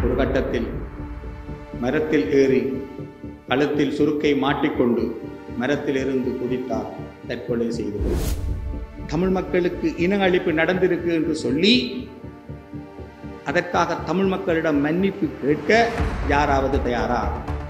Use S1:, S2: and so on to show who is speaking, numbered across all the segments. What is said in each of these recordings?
S1: ஒரு கட்டத்தில் மரத்தில் ஏறி கழுத்தில் சுருக்கை மாட்டிக்கொண்டு மரத்திலிருந்து குதித்தார் தற்கொலை செய்து கொண்டார். தமிழ் மக்களுக்கு இன அழிப்பு நடந்திருக்கு என்று சொல்லி அதற்காக தமிழ் மக்களிடம் மன்னிப்பு கேட்க யாராவது தயாரா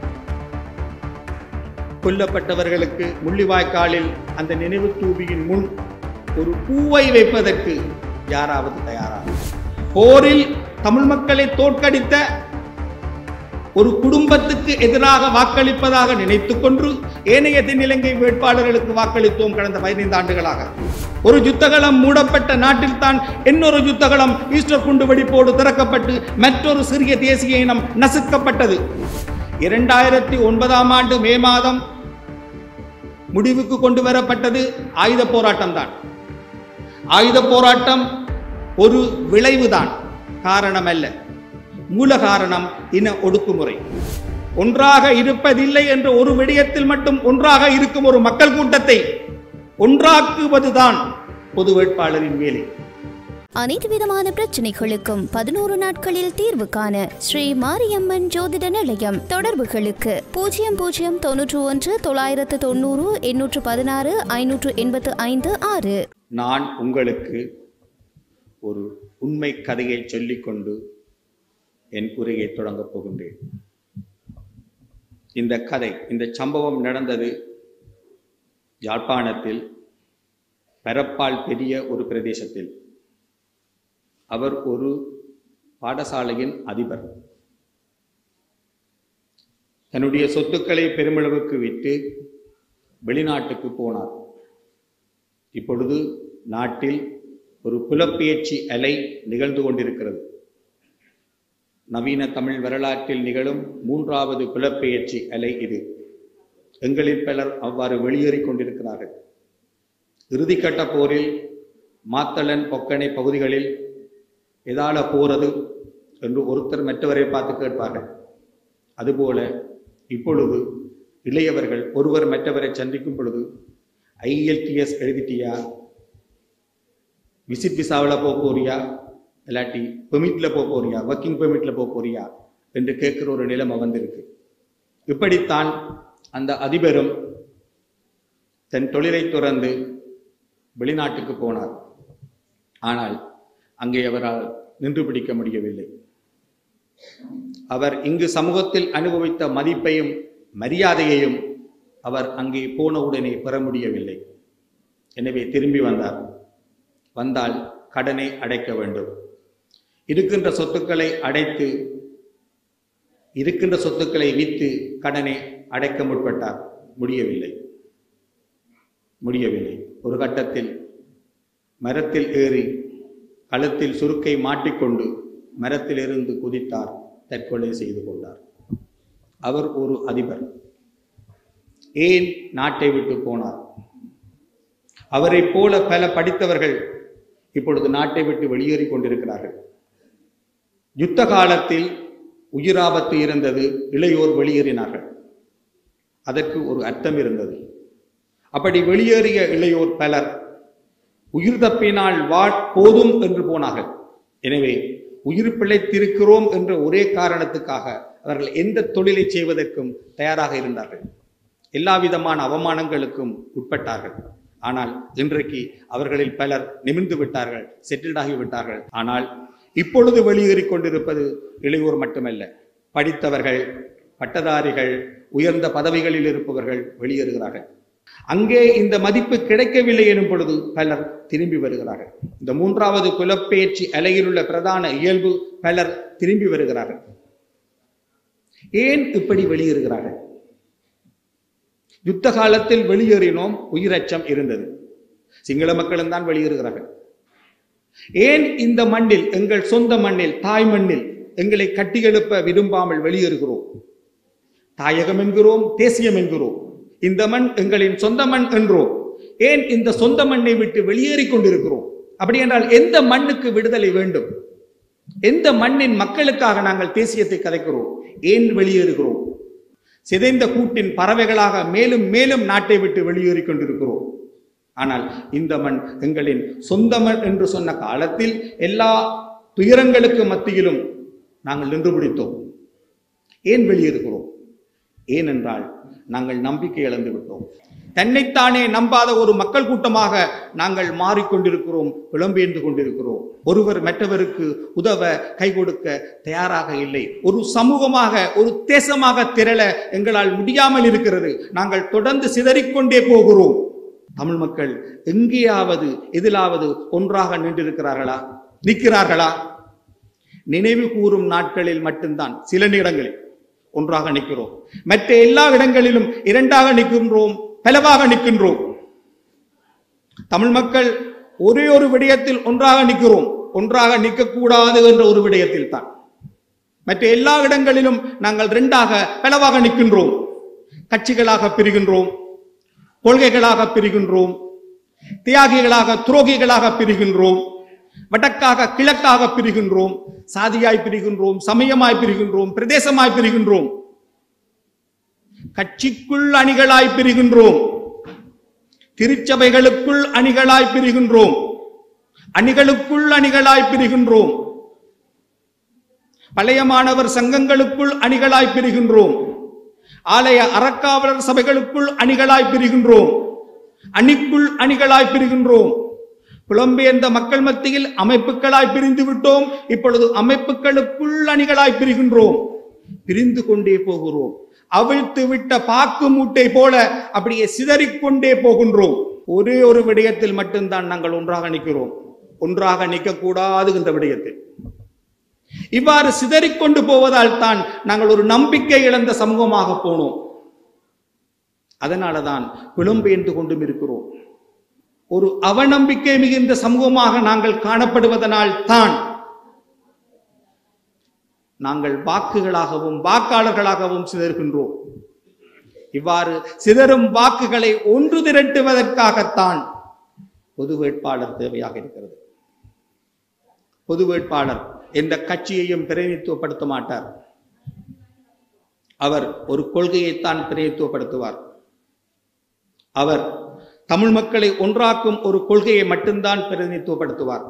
S1: கொல்லப்பட்டவர்களுக்கு முள்ளிவாய்க்காலில் அந்த நினைவு தூபியின் முன் ஒரு பூவை வைப்பதற்கு யாராவது தயாரா போரில் தமிழ் மக்களை தோற்கடித்த ஒரு குடும்பத்துக்கு எதிராக வாக்களிப்பதாக நினைத்துக் கொண்டு ஏனைய தென்னிலங்கை வேட்பாளர்களுக்கு வாக்களித்தோம் கடந்த பதினைந்து ஆண்டுகளாக ஒரு யுத்தகலம் மூடப்பட்ட நாட்டில் தான் இன்னொரு யுத்தகலம் ஈஸ்டர் குண்டு வெடிப்போடு திறக்கப்பட்டு மற்றொரு சிறிய தேசிய இனம் நசுக்கப்பட்டது இரண்டாயிரத்தி ஒன்பதாம் ஆண்டு மே மாதம் முடிவுக்கு கொண்டு வரப்பட்டது ஆயுத போராட்டம் தான் ஆயுத போராட்டம் ஒரு விளைவுதான் காரணம் அல்ல மூல காரணம் இன ஒடுக்குமுறை ஒன்றாக இருப்பதில்லை என்ற ஒரு விடயத்தில் மட்டும் ஒன்றாக இருக்கும் ஒரு மக்கள் கூட்டத்தை ஒன்றாக்குவதுதான் பொது வேட்பாளரின் வேலை
S2: அனைத்து விதமான பிரச்சனைகளுக்கும் பதினோரு நாட்களில் தீர்வு காண ஸ்ரீ மாரியம்மன் ஜோதிட நிலையம் தொடர்புகளுக்கு பூஜ்ஜியம் பூஜ்ஜியம் தொன்னூற்று ஒன்று தொள்ளாயிரத்து தொண்ணூறு எண்ணூற்று பதினாறு ஐநூற்று எண்பத்து ஐந்து ஆறு
S1: நான் உங்களுக்கு ஒரு உண்மை கதையை சொல்லிக்கொண்டு என் உரையை தொடங்கப் போகின்றேன் இந்த கதை இந்த சம்பவம் நடந்தது யாழ்ப்பாணத்தில் பரப்பால் பெரிய ஒரு பிரதேசத்தில் அவர் ஒரு பாடசாலையின் அதிபர் தன்னுடைய சொத்துக்களை பெருமளவுக்கு விட்டு வெளிநாட்டுக்கு போனார் இப்பொழுது நாட்டில் ஒரு புலப்பெயர்ச்சி அலை நிகழ்ந்து கொண்டிருக்கிறது நவீன தமிழ் வரலாற்றில் நிகழும் மூன்றாவது புலப்பெயர்ச்சி அலை இது எங்களில் பலர் அவ்வாறு வெளியேறிக் கொண்டிருக்கிறார்கள் இறுதிக்கட்ட போரில் மாத்தளன் பொக்கனை பகுதிகளில் எதால போறது என்று ஒருத்தர் மற்றவரை பார்த்து கேட்பார்கள் அதுபோல இப்பொழுது இளையவர்கள் ஒருவர் மற்றவரை சந்திக்கும் பொழுது ஐஎல்டிஎஸ் எழுதிட்டியா விசிட் விசாவில் போக போறியா இல்லாட்டி பெர்மிட்டில் போக போறியா ஒர்க்கிங் பெர்மிட்டில் போக போறியா என்று கேட்குற ஒரு நிலைமை வந்திருக்கு இப்படித்தான் அந்த அதிபரும் தன் தொழிலை துறந்து வெளிநாட்டுக்கு போனார் ஆனால் அங்கே அவரால் நின்று பிடிக்க முடியவில்லை அவர் இங்கு சமூகத்தில் அனுபவித்த மதிப்பையும் மரியாதையையும் அவர் அங்கே போனவுடனே பெற முடியவில்லை எனவே திரும்பி வந்தார் வந்தால் கடனை அடைக்க வேண்டும் இருக்கின்ற சொத்துக்களை அடைத்து இருக்கின்ற சொத்துக்களை விற்று கடனை அடைக்க முற்பட்டார் முடியவில்லை முடியவில்லை ஒரு கட்டத்தில் மரத்தில் ஏறி கழுத்தில் சுருக்கை மாட்டிக்கொண்டு மரத்திலிருந்து குதித்தார் தற்கொலை செய்து கொண்டார் அவர் ஒரு அதிபர் ஏன் நாட்டை விட்டு போனார் அவரைப் போல பல படித்தவர்கள் இப்பொழுது நாட்டை விட்டு வெளியேறி கொண்டிருக்கிறார்கள் யுத்த காலத்தில் உயிராபத்து இருந்தது இளையோர் வெளியேறினார்கள் அதற்கு ஒரு அர்த்தம் இருந்தது அப்படி வெளியேறிய இளையோர் பலர் உயிர் தப்பினால் வா போதும் என்று போனார்கள் எனவே உயிர் பிழைத்திருக்கிறோம் என்ற ஒரே காரணத்துக்காக அவர்கள் எந்த தொழிலை செய்வதற்கும் தயாராக இருந்தார்கள் எல்லா விதமான அவமானங்களுக்கும் உட்பட்டார்கள் ஆனால் இன்றைக்கு அவர்களில் பலர் நிமிர்ந்து விட்டார்கள் செட்டில்ட் ஆகிவிட்டார்கள் ஆனால் இப்பொழுது வெளியேறிக் கொண்டிருப்பது இளையோர் மட்டுமல்ல படித்தவர்கள் பட்டதாரிகள் உயர்ந்த பதவிகளில் இருப்பவர்கள் வெளியேறுகிறார்கள் அங்கே இந்த மதிப்பு கிடைக்கவில்லை எனும் பொழுது பலர் திரும்பி வருகிறார்கள் இந்த மூன்றாவது புலப்பெயர்ச்சி அலையில் உள்ள பிரதான இயல்பு பலர் திரும்பி வருகிறார்கள் ஏன் இப்படி வெளியேறுகிறார்கள் யுத்த காலத்தில் வெளியேறினோம் உயிரச்சம் இருந்தது சிங்கள மக்களும் தான் வெளியேறுகிறார்கள் ஏன் இந்த மண்ணில் எங்கள் சொந்த மண்ணில் தாய் மண்ணில் எங்களை கட்டியெழுப்ப விரும்பாமல் வெளியேறுகிறோம் தாயகம் என்கிறோம் தேசியம் என்கிறோம் இந்த மண் எங்களின் சொந்த மண் என்றோம் ஏன் இந்த சொந்த மண்ணை விட்டு வெளியேறிக் கொண்டிருக்கிறோம் அப்படி என்றால் எந்த மண்ணுக்கு விடுதலை வேண்டும் எந்த மண்ணின் மக்களுக்காக நாங்கள் தேசியத்தை கதைக்கிறோம் ஏன் வெளியேறுகிறோம் சிதைந்த கூட்டின் பறவைகளாக மேலும் மேலும் நாட்டை விட்டு வெளியேறிக் கொண்டிருக்கிறோம் ஆனால் இந்த மண் எங்களின் சொந்த மண் என்று சொன்ன காலத்தில் எல்லா துயரங்களுக்கு மத்தியிலும் நாங்கள் நின்று பிடித்தோம் ஏன் வெளியேறுகிறோம் ஏனென்றால் நாங்கள் நம்பிக்கை இழந்து விட்டோம் தன்னைத்தானே நம்பாத ஒரு மக்கள் கூட்டமாக நாங்கள் மாறிக்கொண்டிருக்கிறோம் புலம்பெயர்ந்து கொண்டிருக்கிறோம் ஒருவர் மற்றவருக்கு உதவ கை கொடுக்க தயாராக இல்லை ஒரு சமூகமாக ஒரு தேசமாக திரள எங்களால் முடியாமல் இருக்கிறது நாங்கள் தொடர்ந்து சிதறிக்கொண்டே போகிறோம் தமிழ் மக்கள் எங்கேயாவது எதிலாவது ஒன்றாக நின்றிருக்கிறார்களா நிற்கிறார்களா நினைவு கூறும் நாட்களில் மட்டும்தான் சில இடங்களில் ஒன்றாக நிற்கிறோம் மற்ற எல்லா இடங்களிலும் இரண்டாக நிற்கின்றோம் பலவாக நிற்கின்றோம் தமிழ் மக்கள் ஒரே ஒரு விடயத்தில் ஒன்றாக நிற்கிறோம் ஒன்றாக நிற்கக்கூடாது என்ற ஒரு விடயத்தில் தான் மற்ற எல்லா இடங்களிலும் நாங்கள் ரெண்டாக பலவாக நிற்கின்றோம் கட்சிகளாக பிரிகின்றோம் கொள்கைகளாக பிரிகின்றோம் தியாகிகளாக துரோகிகளாக பிரிகின்றோம் வடக்காக கிழக்காக பிரிகின்றோம் சாதியாய் பிரிகின்றோம் சமயமாய் பிரிகின்றோம் பிரதேசமாய் பிரிகின்றோம் கட்சிக்குள் அணிகளாய் பிரிகின்றோம் திருச்சபைகளுக்குள் அணிகளாய் பிரிகின்றோம் அணிகளுக்குள் அணிகளாய் பிரிகின்றோம் பழைய மாணவர் சங்கங்களுக்குள் அணிகளாய் பிரிகின்றோம் ஆலய அறக்காவலர் சபைகளுக்குள் அணிகளாய் பிரிகின்றோம் அணிக்குள் அணிகளாய் பிரிகின்றோம் புலம்பெயர்ந்த மக்கள் மத்தியில் அமைப்புகளாய் பிரிந்து விட்டோம் இப்பொழுது அமைப்புகளுக்குள் அணிகளாய் பிரிகின்றோம் பிரிந்து கொண்டே போகிறோம் அவிழ்த்து விட்ட பாக்கு மூட்டை போல அப்படியே சிதறிக்கொண்டே போகின்றோம் ஒரே ஒரு விடயத்தில் மட்டும்தான் நாங்கள் ஒன்றாக நிற்கிறோம் ஒன்றாக நிற்கக்கூடாது என்ற விடயத்தில் இவ்வாறு சிதறிக்கொண்டு போவதால் தான் நாங்கள் ஒரு நம்பிக்கை இழந்த சமூகமாக போனோம் அதனாலதான் புலம்பெயர்ந்து கொண்டும் இருக்கிறோம் ஒரு அவநம்பிக்கை மிகுந்த சமூகமாக நாங்கள் காணப்படுவதனால் தான் நாங்கள் வாக்குகளாகவும் வாக்காளர்களாகவும் சிதறுகின்றோம் இவ்வாறு சிதறும் வாக்குகளை ஒன்று திரட்டுவதற்காகத்தான் பொது வேட்பாளர் தேவையாக இருக்கிறது பொது வேட்பாளர் எந்த கட்சியையும் பிரதிநிதித்துவப்படுத்த மாட்டார் அவர் ஒரு கொள்கையைத்தான் பிரதிநிதித்துவப்படுத்துவார் அவர் தமிழ் மக்களை ஒன்றாக்கும் ஒரு கொள்கையை மட்டும்தான் பிரதிநிதித்துவப்படுத்துவார்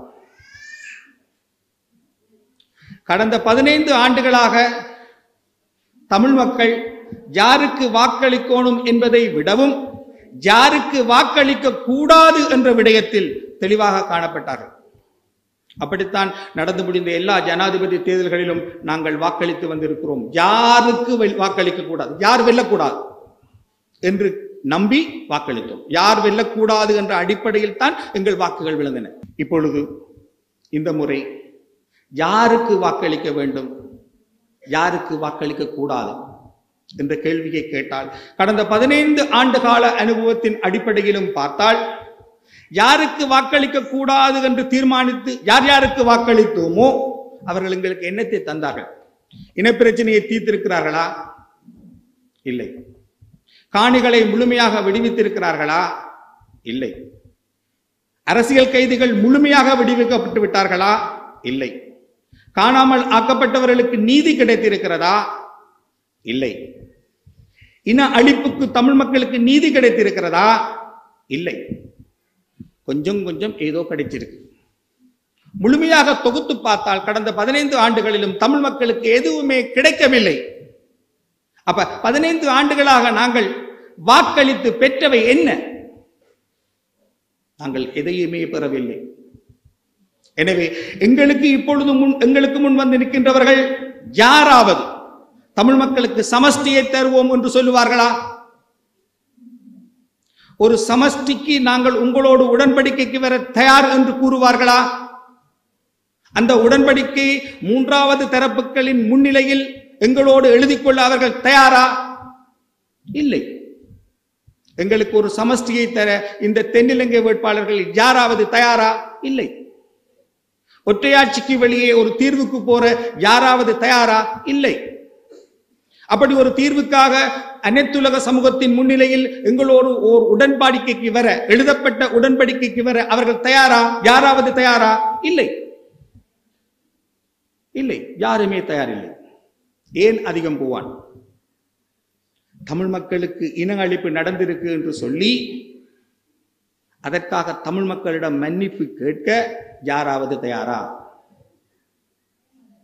S1: கடந்த பதினைந்து ஆண்டுகளாக தமிழ் மக்கள் யாருக்கு வாக்களிக்கணும் என்பதை விடவும் யாருக்கு வாக்களிக்க கூடாது என்ற விடயத்தில் தெளிவாக காணப்பட்டார்கள் அப்படித்தான் நடந்து முடிந்த எல்லா ஜனாதிபதி தேர்தல்களிலும் நாங்கள் வாக்களித்து வந்திருக்கிறோம் யாருக்கு வெல்- வாக்களிக்க கூடாது யார் வெல்லக்கூடாது என்று நம்பி வாக்களித்தோம் யார் வெல்லக்கூடாது என்ற அடிப்படையில் தான் எங்கள் வாக்குகள் விழுந்தன இப்பொழுது இந்த முறை யாருக்கு வாக்களிக்க வேண்டும் யாருக்கு வாக்களிக்க கூடாது என்ற கேள்வியை கேட்டால் கடந்த பதினைந்து ஆண்டு கால அனுபவத்தின் அடிப்படையிலும் பார்த்தால் யாருக்கு வாக்களிக்க கூடாது என்று தீர்மானித்து யார் யாருக்கு வாக்களித்தோமோ அவர்கள் எங்களுக்கு எண்ணத்தை தந்தார்கள் இனப்பிரச்சனையை தீர்த்திருக்கிறார்களா இல்லை காணிகளை முழுமையாக விடுவித்திருக்கிறார்களா இல்லை அரசியல் கைதிகள் முழுமையாக விடுவிக்கப்பட்டு விட்டார்களா இல்லை காணாமல் ஆக்கப்பட்டவர்களுக்கு நீதி கிடைத்திருக்கிறதா இல்லை இன அழிப்புக்கு தமிழ் மக்களுக்கு நீதி கிடைத்திருக்கிறதா இல்லை கொஞ்சம் கொஞ்சம் ஏதோ கிடைச்சிருக்கு முழுமையாக தொகுத்து பார்த்தால் கடந்த பதினைந்து ஆண்டுகளிலும் தமிழ் மக்களுக்கு எதுவுமே கிடைக்கவில்லை அப்ப பதினைந்து ஆண்டுகளாக நாங்கள் வாக்களித்து பெற்றவை என்ன நாங்கள் எதையுமே பெறவில்லை எனவே எங்களுக்கு இப்பொழுது முன் எங்களுக்கு முன் வந்து நிற்கின்றவர்கள் யாராவது தமிழ் மக்களுக்கு சமஷ்டியை தருவோம் என்று சொல்லுவார்களா ஒரு சமஷ்டிக்கு நாங்கள் உங்களோடு உடன்படிக்கைக்கு வர தயார் என்று கூறுவார்களா அந்த உடன்படிக்கை மூன்றாவது தரப்புகளின் முன்னிலையில் எங்களோடு எழுதிக் கொள்ள அவர்கள் தயாரா இல்லை எங்களுக்கு ஒரு சமஷ்டியை தர இந்த தென்னிலங்கை வேட்பாளர்கள் யாராவது தயாரா இல்லை ஒற்றையாட்சிக்கு வெளியே ஒரு தீர்வுக்கு போற யாராவது தயாரா இல்லை அப்படி ஒரு தீர்வுக்காக அனைத்துலக சமூகத்தின் முன்னிலையில் எங்களோடு ஓர் உடன்படிக்கைக்கு வர எழுதப்பட்ட உடன்படிக்கைக்கு வர அவர்கள் தயாரா யாராவது தயாரா இல்லை இல்லை யாருமே தயாரில்லை ஏன் அதிகம் போவான் தமிழ் மக்களுக்கு இன அழிப்பு நடந்திருக்கு என்று சொல்லி அதற்காக தமிழ் மக்களிடம் மன்னிப்பு கேட்க யாராவது தயாரா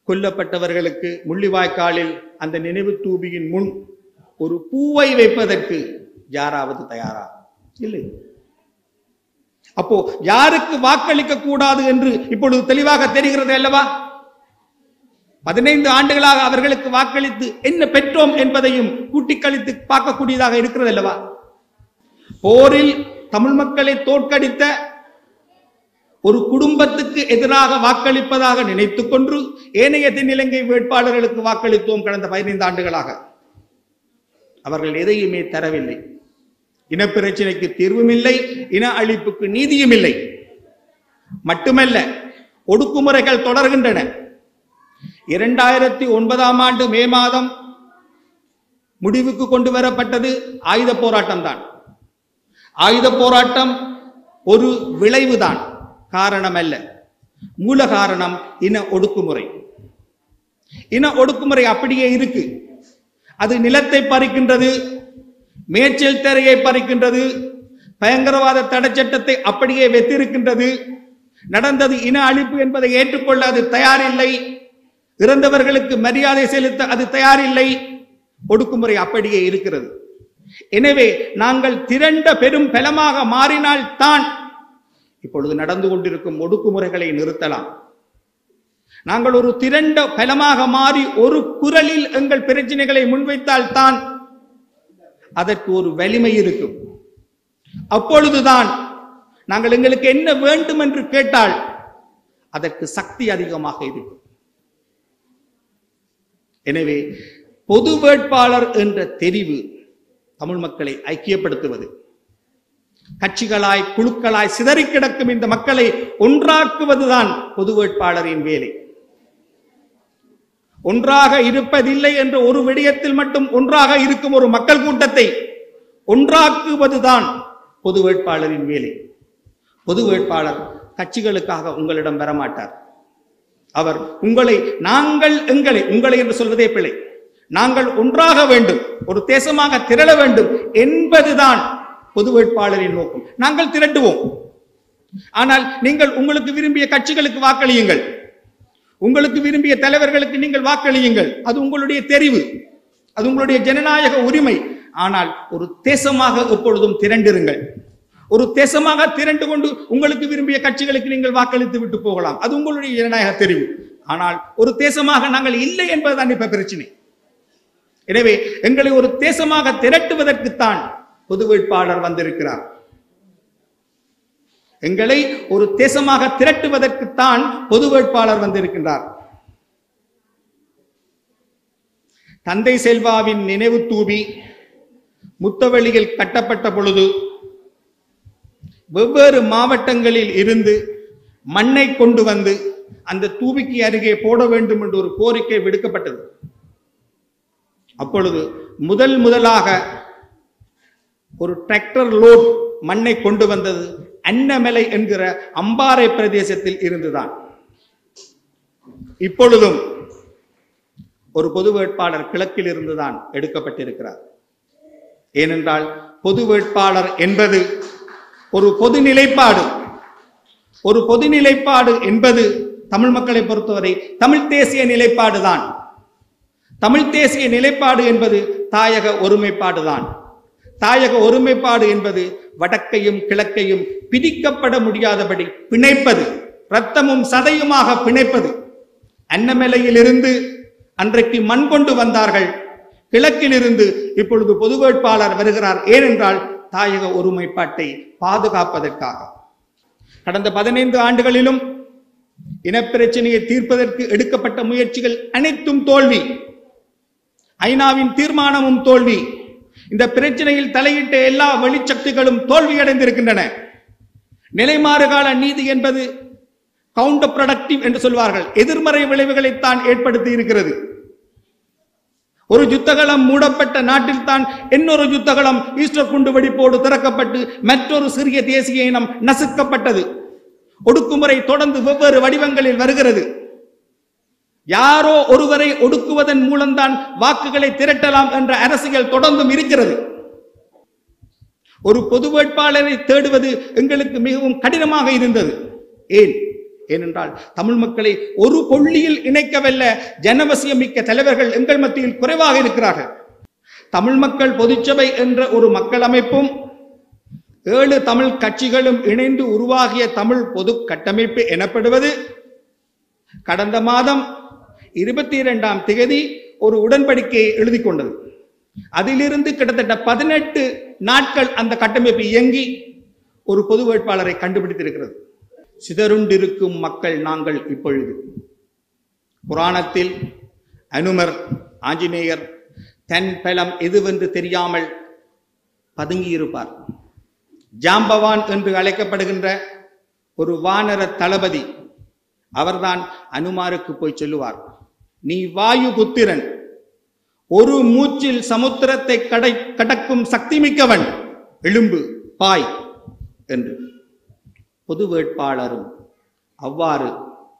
S1: கொல்லப்பட்டவர்களுக்கு முள்ளிவாய்க்காலில் அந்த நினைவு தூபியின் முன் ஒரு பூவை வைப்பதற்கு யாராவது தயாரா இல்லை அப்போ யாருக்கு வாக்களிக்க கூடாது என்று இப்பொழுது தெளிவாக தெரிகிறது அல்லவா பதினைந்து ஆண்டுகளாக அவர்களுக்கு வாக்களித்து என்ன பெற்றோம் என்பதையும் கூட்டிக் கழித்து பார்க்கக்கூடியதாக இருக்கிறது அல்லவா போரில் தமிழ் மக்களை தோற்கடித்த ஒரு குடும்பத்துக்கு எதிராக வாக்களிப்பதாக நினைத்துக் கொண்டு ஏனைய தென்னிலங்கை வேட்பாளர்களுக்கு வாக்களித்தோம் கடந்த பதினைந்து ஆண்டுகளாக அவர்கள் எதையுமே தரவில்லை இனப்பிரச்சனைக்கு தீர்வும் இல்லை இன அழிப்புக்கு நீதியும் இல்லை மட்டுமல்ல ஒடுக்குமுறைகள் தொடர்கின்றன இரண்டாயிரத்தி ஒன்பதாம் ஆண்டு மே மாதம் முடிவுக்கு கொண்டு வரப்பட்டது ஆயுத போராட்டம் தான் ஆயுத போராட்டம் ஒரு விளைவுதான் காரணம் அல்ல மூல காரணம் இன ஒடுக்குமுறை இன ஒடுக்குமுறை அப்படியே இருக்கு அது நிலத்தை பறிக்கின்றது மேய்ச்சல் தரையை பறிக்கின்றது பயங்கரவாத தடை சட்டத்தை அப்படியே வெத்திருக்கின்றது நடந்தது இன அழிப்பு என்பதை ஏற்றுக்கொள்ள அது தயாரில்லை இறந்தவர்களுக்கு மரியாதை செலுத்த அது தயாரில்லை ஒடுக்குமுறை அப்படியே இருக்கிறது எனவே நாங்கள் திரண்ட பெரும் பலமாக மாறினால் தான் இப்பொழுது நடந்து கொண்டிருக்கும் ஒடுக்குமுறைகளை நிறுத்தலாம் நாங்கள் ஒரு திரண்ட பலமாக மாறி ஒரு குரலில் எங்கள் பிரச்சனைகளை முன்வைத்தால் தான் அதற்கு ஒரு வலிமை இருக்கும் அப்பொழுதுதான் நாங்கள் எங்களுக்கு என்ன வேண்டும் என்று கேட்டால் அதற்கு சக்தி அதிகமாக இருக்கும் எனவே பொது வேட்பாளர் என்ற தெரிவு தமிழ் மக்களை ஐக்கியப்படுத்துவது கட்சிகளாய் குழுக்களாய் சிதறி கிடக்கும் இந்த மக்களை ஒன்றாக்குவதுதான் பொது வேட்பாளரின் வேலை ஒன்றாக இருப்பதில்லை என்ற ஒரு விடயத்தில் மட்டும் ஒன்றாக இருக்கும் ஒரு மக்கள் கூட்டத்தை ஒன்றாக்குவதுதான் பொது வேட்பாளரின் வேலை பொது வேட்பாளர் கட்சிகளுக்காக உங்களிடம் வரமாட்டார் அவர் உங்களை நாங்கள் எங்களை உங்களை என்று சொல்வதே பிழை நாங்கள் ஒன்றாக வேண்டும் ஒரு தேசமாக திரள வேண்டும் என்பதுதான் பொது வேட்பாளரின் நோக்கம் நாங்கள் திரட்டுவோம் ஆனால் நீங்கள் உங்களுக்கு விரும்பிய கட்சிகளுக்கு வாக்களியுங்கள் உங்களுக்கு விரும்பிய தலைவர்களுக்கு நீங்கள் வாக்களியுங்கள் அது உங்களுடைய தெரிவு அது உங்களுடைய ஜனநாயக உரிமை ஆனால் ஒரு தேசமாக எப்பொழுதும் திரண்டிருங்கள் ஒரு தேசமாக திரண்டு கொண்டு உங்களுக்கு விரும்பிய கட்சிகளுக்கு நீங்கள் வாக்களித்து விட்டு போகலாம் அது உங்களுடைய ஜனநாயக தெரிவு ஆனால் ஒரு தேசமாக நாங்கள் இல்லை என்பதுதான் இப்ப பிரச்சனை எனவே எங்களை ஒரு தேசமாக திரட்டுவதற்குத்தான் பொது வேட்பாளர் வந்திருக்கிறார் எங்களை ஒரு தேசமாக திரட்டுவதற்குத்தான் பொது வேட்பாளர் வந்திருக்கின்றார் தந்தை செல்வாவின் நினைவு தூபி முத்தவெளியில் கட்டப்பட்ட பொழுது வெவ்வேறு மாவட்டங்களில் இருந்து மண்ணை கொண்டு வந்து அந்த தூபிக்கு அருகே போட வேண்டும் என்று ஒரு கோரிக்கை விடுக்கப்பட்டது அப்பொழுது முதல் முதலாக ஒரு டிராக்டர் லோட் மண்ணை கொண்டு வந்தது அன்னமலை என்கிற அம்பாறை பிரதேசத்தில் இருந்துதான் இப்பொழுதும் ஒரு பொது வேட்பாளர் கிழக்கில் இருந்துதான் எடுக்கப்பட்டிருக்கிறார் ஏனென்றால் பொது வேட்பாளர் என்பது ஒரு பொது நிலைப்பாடு ஒரு பொது நிலைப்பாடு என்பது தமிழ் மக்களை பொறுத்தவரை தமிழ் தேசிய நிலைப்பாடு தான் தமிழ் தேசிய நிலைப்பாடு என்பது தாயக ஒருமைப்பாடு தான் தாயக ஒருமைப்பாடு என்பது வடக்கையும் கிழக்கையும் பிரிக்கப்பட முடியாதபடி பிணைப்பது இரத்தமும் சதையுமாக பிணைப்பது அன்னமலையிலிருந்து அன்றைக்கு மண் கொண்டு வந்தார்கள் கிழக்கிலிருந்து இப்பொழுது பொது வேட்பாளர் வருகிறார் ஏனென்றால் தாயக ஒருமைப்பாட்டை பாதுகாப்பதற்காக கடந்த பதினைந்து ஆண்டுகளிலும் இனப்பிரச்சனையை தீர்ப்பதற்கு எடுக்கப்பட்ட முயற்சிகள் அனைத்தும் தோல்வி ஐநாவின் தீர்மானமும் தோல்வி இந்த பிரச்சனையில் தலையிட்ட எல்லா வெளிச்சக்திகளும் தோல்வியடைந்திருக்கின்றன நிலைமாறுகால நீதி என்பது கவுண்டர் ப்ரொடக்டிவ் என்று சொல்வார்கள் எதிர்மறை விளைவுகளைத்தான் ஏற்படுத்தி இருக்கிறது ஒரு யுத்தகலம் மூடப்பட்ட நாட்டில் தான் இன்னொரு யுத்தகலம் ஈஸ்டர் குண்டு வெடிப்போடு திறக்கப்பட்டு மற்றொரு சிறிய தேசிய இனம் நசுக்கப்பட்டது ஒடுக்குமுறை தொடர்ந்து வெவ்வேறு வடிவங்களில் வருகிறது யாரோ ஒருவரை ஒடுக்குவதன் மூலம்தான் வாக்குகளை திரட்டலாம் என்ற அரசியல் தொடர்ந்தும் இருக்கிறது ஒரு பொது வேட்பாளரை தேடுவது எங்களுக்கு மிகவும் கடினமாக இருந்தது ஏன் ஏனென்றால் தமிழ் மக்களை ஒரு கொள்ளியில் இணைக்கவல்ல ஜனவசியமிக்க தலைவர்கள் எங்கள் மத்தியில் குறைவாக இருக்கிறார்கள் தமிழ் மக்கள் பொதுச்சபை என்ற ஒரு மக்கள் அமைப்பும் ஏழு தமிழ் கட்சிகளும் இணைந்து உருவாகிய தமிழ் பொது கட்டமைப்பு எனப்படுவது கடந்த மாதம் இருபத்தி இரண்டாம் திகதி ஒரு உடன்படிக்கையை எழுதி கொண்டது அதிலிருந்து கிட்டத்தட்ட பதினெட்டு நாட்கள் அந்த கட்டமைப்பு இயங்கி ஒரு பொது வேட்பாளரை கண்டுபிடித்திருக்கிறது சிதறுண்டிருக்கும் மக்கள் நாங்கள் இப்பொழுது புராணத்தில் அனுமர் ஆஞ்சநேயர் தன் பலம் எதுவென்று தெரியாமல் பதுங்கியிருப்பார் ஜாம்பவான் என்று அழைக்கப்படுகின்ற ஒரு வானர தளபதி அவர்தான் அனுமாருக்கு போய் சொல்லுவார் நீ வாயு புத்திரன் ஒரு மூச்சில் சமுத்திரத்தை கடை கடக்கும் சக்தி மிக்கவன் எழும்பு பாய் என்று பொது வேட்பாளரும் அவ்வாறு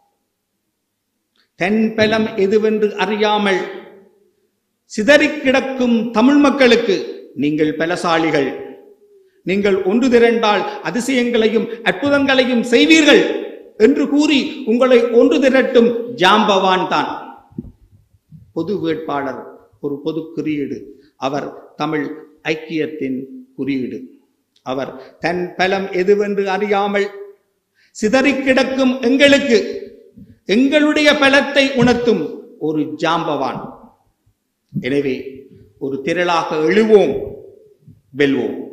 S1: தென் பலம் எதுவென்று அறியாமல் சிதறிக் கிடக்கும் தமிழ் மக்களுக்கு நீங்கள் பலசாலிகள் நீங்கள் ஒன்று திரண்டால் அதிசயங்களையும் அற்புதங்களையும் செய்வீர்கள் என்று கூறி உங்களை ஒன்று திரட்டும் ஜாம்பவான் தான் பொது வேட்பாளர் ஒரு பொது குறியீடு அவர் தமிழ் ஐக்கியத்தின் குறியீடு அவர் தன் பலம் எதுவென்று அறியாமல் சிதறிக் கிடக்கும் எங்களுக்கு எங்களுடைய பலத்தை உணர்த்தும் ஒரு ஜாம்பவான் எனவே ஒரு திரளாக எழுவோம் வெல்வோம்